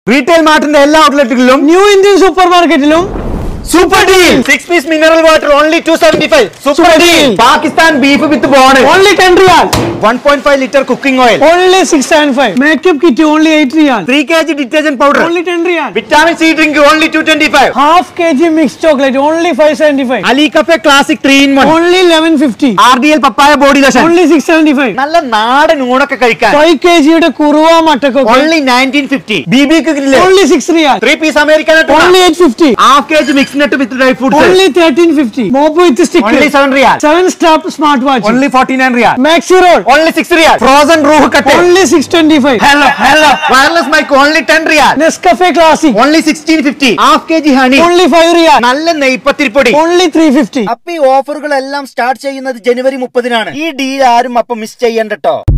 retail മാർട്ടിന്റെ എല്ലാ ഔട്ട്ലെറ്റുകളിലും ന്യൂ ഇന്ത്യൻ സൂപ്പർ മാർക്കറ്റിലും super deal six piece mineral water only two seventy five super deal Pakistan beef with bone only ten riyal one point five litre cooking oil only six seven five makeup kit only eight riyal three K G detergent powder only ten riyal vitamin C drink only two twenty five half K G mix chocolate only five seventy five Ali cafe classic three in one only eleven fifty R D L papaya body lotion only six seventy five നല്ല നാടൻ ഊണൊക്കെ കഴിക്കാൻ five K ജിയുടെ കുറുവ മട്ടക്കൊക്കെ only nineteen fifty B B grill only six riyal three piece American only eight fifty half K G mix nut with dry fruits only thirteen fifty mop with only stick seven riyal seven strap smart watch only forty nine riyal maxi road only six riyal frozen റൂഹ് cut only six twenty five hello hello wireless mic only ten riyal Nescafe classic only sixteen fifty half K G honey only five riyal നല്ല നെയ്പത്തിരിപ്പൊടി only three fifty അപ്പൊ ഈ ഓഫറുകളെല്ലാം start ചെയ്യുന്നത് ജനുവരി മുപ്പതിനാണ് ഈ deal ആരും അപ്പൊ മിസ് ചെയ്യണ്ട ട്ടോ